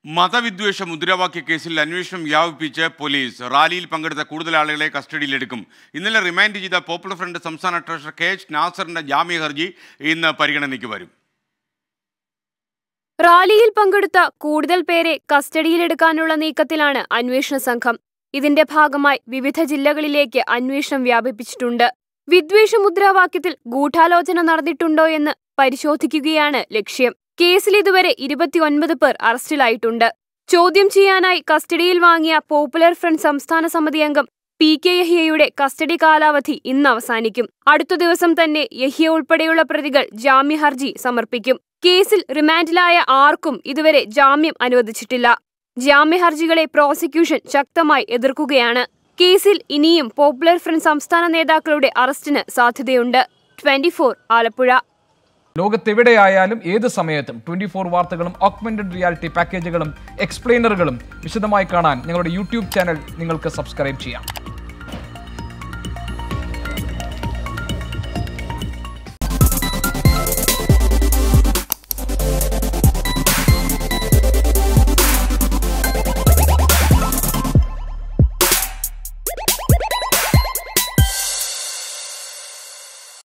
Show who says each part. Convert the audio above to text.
Speaker 1: മതവിദ്വേഷ മുദ്രാവാക്യ കേസിൽ അന്വേഷണം വ്യാപിപ്പിച്ച് പോലീസ് റാലിയിൽ പങ്കെടുത്ത കൂടുതൽ ആളുകളെ കസ്റ്റഡിയിലെടുക്കും ഇന്നലെ റിമാൻഡ് ചെയ്ത പോപ്പുലർ ഫ്രണ്ട് സംസ്ഥാന ട്രഷറർ കെ എച്ച് നാസറിന്റെ ജാമ്യ ഹർജി ഇന്ന് പരിഗണനയ്ക്ക് വരും
Speaker 2: റാലിയിൽ പങ്കെടുത്ത കൂടുതൽ പേരെ കസ്റ്റഡിയിലെടുക്കാനുള്ള നീക്കത്തിലാണ് അന്വേഷണ സംഘം ഇതിന്റെ ഭാഗമായി വിവിധ ജില്ലകളിലേക്ക് അന്വേഷണം വ്യാപിപ്പിച്ചിട്ടുണ്ട് വിദ്വേഷ മുദ്രാവാക്യത്തിൽ ഗൂഢാലോചന നടന്നിട്ടുണ്ടോ എന്ന് പരിശോധിക്കുകയാണ് ലക്ഷ്യം കേസിൽ ഇതുവരെ ഇരുപത്തിയൊൻപത് പേർ അറസ്റ്റിലായിട്ടുണ്ട് ചോദ്യം ചെയ്യാനായി കസ്റ്റഡിയിൽ വാങ്ങിയ പോപ്പുലർ ഫ്രണ്ട് സംസ്ഥാന സമിതി അംഗം പി കെ യഹിയയുടെ കസ്റ്റഡി കാലാവധി ഇന്ന് അവസാനിക്കും അടുത്ത ദിവസം തന്നെ യഹിയ ഉൾപ്പെടെയുള്ള പ്രതികൾ ജാമ്യ ഹർജി സമർപ്പിക്കും കേസിൽ റിമാൻഡിലായ ആർക്കും ഇതുവരെ ജാമ്യം അനുവദിച്ചിട്ടില്ല ജാമ്യ ഹർജികളെ പ്രോസിക്യൂഷൻ ശക്തമായി എതിർക്കുകയാണ് കേസിൽ ഇനിയും പോപ്പുലർ ഫ്രണ്ട് സംസ്ഥാന നേതാക്കളുടെ അറസ്റ്റിന് സാധ്യതയുണ്ട് ട്വന്റി ആലപ്പുഴ
Speaker 3: ലോകത്തെവിടെയായാലും ഏത് സമയത്തും ട്വന്റി ഫോർ വാർത്തകളും ഓഗ്മെന്റഡ് റിയാലിറ്റി പാക്കേജുകളും എക്സ്പ്ലെയിനറുകളും വിശദമായി കാണാൻ ഞങ്ങളുടെ യൂട്യൂബ് ചാനൽ നിങ്ങൾക്ക് സബ്സ്ക്രൈബ് ചെയ്യാം